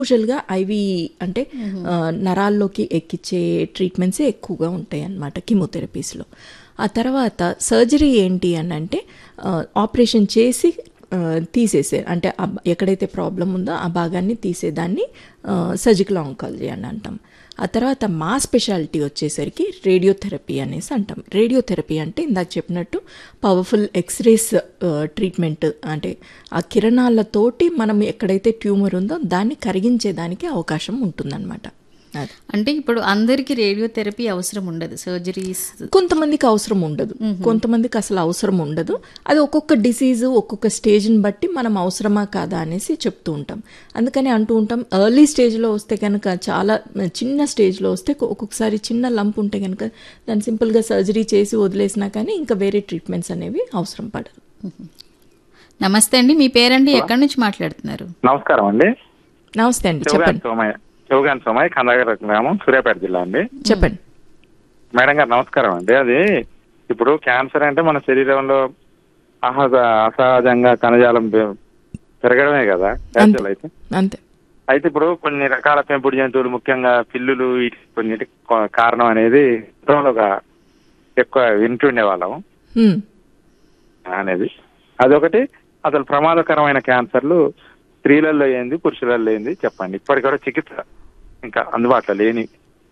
యూజువల్గా ఐవి అంటే ఆ, నరాల్లోకి ఎక్కిచ్చే ట్రీట్మెంట్సే ఎక్కువగా ఉంటాయి అన్నమాట కీమోథెరపీస్లో ఆ తర్వాత సర్జరీ ఏంటి అని అంటే ఆ, ఆపరేషన్ చేసి ఆ, తీసేసే అంటే ఆ బ- ఎక్కడైతే ప్రాబ్లం ఉందో ఆ భాగాన్ని తీసేదాన్ని సర్జికల్ ఆంకాలజీ అని అంటాం ఆ తర్వాత మా స్పెషాలిటీ వచ్చేసరికి రేడియోథెరపీ అనేసి అంటాం రేడియోథెరపీ అంటే ఇందాక చెప్పినట్టు పవర్ఫుల్ ఎక్స్రేస్ ట్రీట్మెంట్ అంటే ఆ కిరణాలతోటి మనం ఎక్కడైతే ట్యూమర్ ఉందో దాన్ని కరిగించేదానికి అవకాశం ఉంటుందన్నమాట అది అంటే ఇప్పుడు అందరికి రేడియోథెరపీ అవసరం ఉండదు సర్జరీస్ కొంతమందికి అవసరం ఉండదు కొంతమందికి అసలు అవసరం ఉండదు అది ఒక్కొక్క డిసీజ్ ఒక్కొక్క స్టేజ్ని బట్టి మనం అవసరమా కాదా అనేసి చెప్తూ ఉంటాం అందుకని అంటూ ఉంటాం ఎర్లీ స్టేజ్లో వస్తే కనుక చాలా చిన్న స్టేజ్లో వస్తే ఒక్కొక్కసారి చిన్న లంప్ ఉంటే కనుక దాన్ని సింపుల్గా సర్జరీ చేసి వదిలేసినా కానీ ఇంకా వేరే ట్రీట్మెంట్స్ అనేవి అవసరం పడదు నమస్తే అండి మీ పేరండి ఎక్కడి నుంచి మాట్లాడుతున్నారు నమస్కారం అండి నమస్తే అండి శివగాన్ చెప్పండి సోమయ్య శివగాన్ సోమయ్య కందగర గ్రామం సూర్యాపేట జిల్లా అండి చెప్పండి మేడం గారు నమస్కారం అండి అది ఇప్పుడు క్యాన్సర్ అంటే మన శరీరంలో అహజ అసహజంగా కణజాలం పె- పెరగడమే కదా యాక్చువల్ అయితే అంతే అయితే ఇప్పుడు కొన్ని రకాల పెంపుడు జంతువులు ముఖ్యంగా పిల్లులు వీటి కొన్నిటి కొ- కారణం అనేది గతంలో ఒక ఎక్కువ వింటుండే వాళ్ళం హ్మ్. అనేది అదొకటి అసలు ప్రమాదకరమైన క్యాన్సర్లు స్త్రీలలో ఏంది పురుషులలో ఏంది చెప్పండి ఇప్పటికి కూడా చికిత్స ఇంకా అందుబాటులో లేని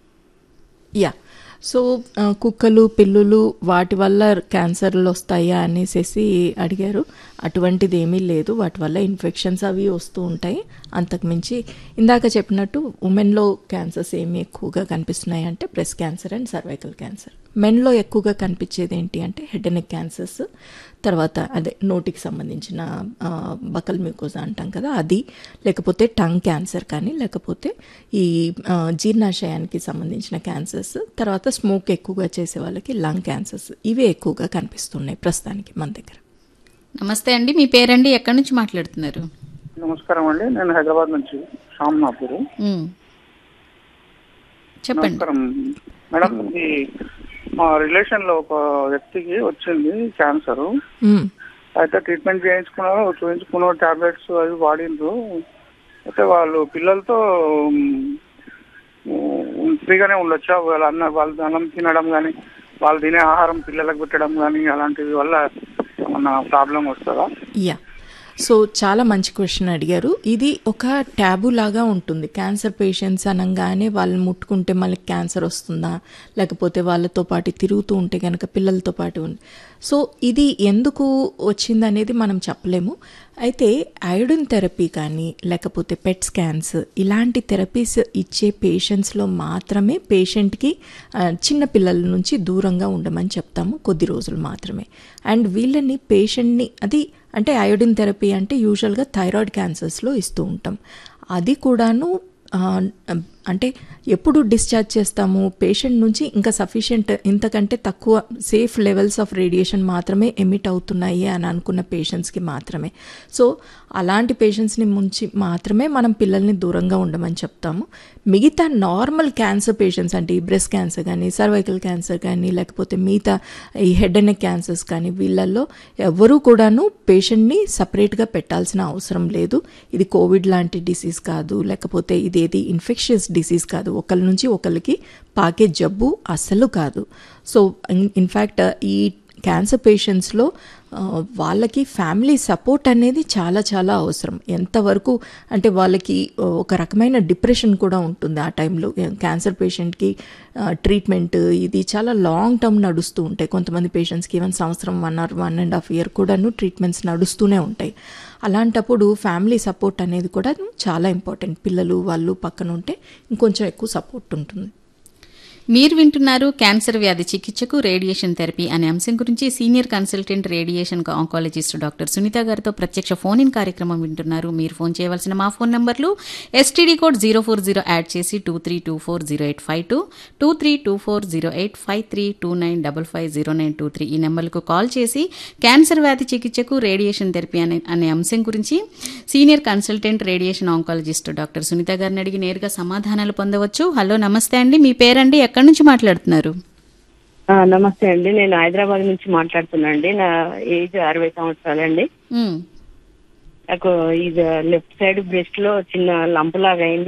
యా సో ఆ, కుక్కలు పిల్లులు వాటి వల్ల క్యాన్సర్లు వస్తాయా అనేసి అడిగారు అటువంటిది ఏమీ లేదు వాటి వల్ల ఇన్ఫెక్షన్స్ అవి వస్తూ ఉంటాయి అంతకుమించి ఇందాక చెప్పినట్టు ఉమెన్లో క్యాన్సర్స్ ఏమి ఎక్కువగా కనిపిస్తున్నాయి అంటే breast cancer and cervical cancer మెన్లో ఎక్కువగా కనిపించేది ఏంటి అంటే హెడ్ అండ్ నెక్ క్యాన్సర్స్ తర్వాత అదే నోటికి సంబంధించిన ఆ, బకల్ మ్యూకోజా అంటాం కదా అది లేకపోతే టంగ్ క్యాన్సర్ కానీ లేకపోతే ఈ ఆ, జీర్ణాశయానికి సంబంధించిన క్యాన్సర్స్ తర్వాత స్మోక్ ఎక్కువగా చేసే వాళ్ళకి లంగ్ క్యాన్సర్స్ ఇవే ఎక్కువగా కనిపిస్తున్నాయి ప్రస్తుతానికి మన దగ్గర నమస్తే అండి మీ పేరండి ఎక్కడి నుంచి మాట్లాడుతున్నారు నమస్కారం అండి నేను హైదరాబాద్ నుంచి శ్యామ్ నా పేరు ఉమ్. చెప్పండి నమస్కారం మేడం ఈ మా రిలేషన్ లో ఒక వ్యక్తికి వచ్చింది క్యాన్సర్ మ్మ్. అయితే ట్రీట్మెంట్ చేయించుకున్నారు చూపించుకున్నారు టాబ్లెట్స్ అవి వాడిండ్రు అయితే వాళ్ళు పిల్లలతో ఉమ్, ఫ్రీగానే ఉండొచ్చా వాళ్ళ అన్న వాళ్ళు అన్నం తినడం కానీ వాళ్ళు తినే ఆహారం పిల్లలకు పెట్టడం కానీ అలాంటివి వల్ల ఏమన్నా ప్రాబ్లం వస్తుందా యా సో చాలా మంచి క్వశ్చన్ అడిగారు ఇది ఒక ట్యాబు లాగా ఉంటుంది క్యాన్సర్ పేషెంట్స్ అనగానే వాళ్ళని ముట్టుకుంటే మళ్ళీ క్యాన్సర్ వస్తుందా లేకపోతే వాళ్ళతో పాటు తిరుగుతూ ఉంటే కనుక పిల్లలతో పాటు ఉం- సో ఇది ఎందుకు వచ్చిందనేది మనం చెప్పలేము అయితే అయోడిన్ థెరపీ కానీ లేకపోతే పెట్ స్కాన్స్ ఇలాంటి థెరపీస్ ఇచ్చే పేషెంట్స్లో మాత్రమే పేషెంట్కి ఆ, చిన్న పిల్లల నుంచి దూరంగా ఉండమని చెప్తాము కొద్ది రోజులు మాత్రమే అండ్ వీళ్ళని పేషెంట్ని అది అంటే అయోడిన్ థెరపీ అంటే యూజువల్గా థైరాయిడ్ క్యాన్సర్స్లో ఇస్తూ ఉంటాం అది కూడాను ఆ, అంటే ఎప్పుడు డిశ్చార్జ్ చేస్తాము పేషెంట్ నుంచి ఇంకా సఫిషియంట్ ఇంతకంటే తక్కువ సేఫ్ లెవెల్స్ ఆఫ్ రేడియేషన్ మాత్రమే ఎమిట్ అవుతున్నాయి అని అనుకున్న పేషెంట్స్కి మాత్రమే సో అలాంటి పేషెంట్స్ని ముంచి మాత్రమే మనం పిల్లల్ని దూరంగా ఉండమని చెప్తాము మిగతా నార్మల్ క్యాన్సర్ పేషెంట్స్ అంటే ఈ బ్రెస్ట్ క్యాన్సర్ కానీ సర్వైకల్ క్యాన్సర్ కానీ లేకపోతే మిగతా ఈ హెడ్ అండ్ నెక్ క్యాన్సర్స్ కానీ వీళ్ళల్లో ఎవరూ కూడాను పేషెంట్ని సపరేట్గా పెట్టాల్సిన అవసరం లేదు ఇది కోవిడ్ లాంటి డిసీజ్ కాదు లేకపోతే ఇదేది ఇన్ఫెక్షియస్ డిసీజ్ కాదు ఒకరి నుంచి ఒకరికి పాకే జబ్బు అస్సలు కాదు సో ఇన్ఫ్యాక్ట్ ఈ క్యాన్సర్ పేషెంట్స్లో ఆ, వాళ్ళకి ఫ్యామిలీ సపోర్ట్ అనేది చాలా చాలా అవసరం ఎంతవరకు అంటే వాళ్ళకి ఆ, ఒక రకమైన డిప్రెషన్ కూడా ఉంటుంది ఆ టైంలో క్యాన్సర్ పేషెంట్కి ట్రీట్మెంట్ ఇది చాలా లాంగ్ టర్మ్ నడుస్తూ ఉంటాయి కొంతమంది పేషెంట్స్కి ఈవెన్ సంవత్సరం one or one and half year కూడాను ట్రీట్మెంట్స్ నడుస్తూనే ఉంటాయి అలాంటప్పుడు ఫ్యామిలీ సపోర్ట్ అనేది కూడా చాలా ఇంపార్టెంట్ పిల్లలు వాళ్ళు పక్కన ఉంటే ఇంకొంచెం ఎక్కువ సపోర్ట్ ఉంటుంది మీరు వింటున్నారు క్యాన్సర్ వ్యాధి చికిత్సకు రేడియేషన్ థెరపీ అనే అంశం గురించి senior consultant radiation oncologist doctor Sunitha గారితో ప్రత్యక్ష ఫోన్ ఇన్ కార్యక్రమం వింటున్నారు మీరు ఫోన్ చేయవలసిన మా ఫోన్ నంబర్లు STD code zero four zero add చేసి two three two four zero eight five two two three two four zero eight five three two nine double five zero nine two three ఈ నెంబర్లకు call చేసి cancer వ్యాధి చికిత్సకు radiation therapy అనే అనే అంశం గురించి senior consultant radiation oncologist doctor Sunitha గారిని అడిగి నేరుగా సమాధానాలు పొందవచ్చు హలో నమస్తే అండి మీ పేరండి ఎక్కడి నుంచి మాట్లాడుతున్నారు ఆ, నమస్తే అండి నేను హైదరాబాద్ నుంచి మాట్లాడుతున్నా అండి నా ఏజ్ అరవై సంవత్సరాలండి ఉమ్, నాకు ఇది లెఫ్ట్ సైడ్ బ్రెస్ట్ లో చిన్న లంప్ లాగా అయింది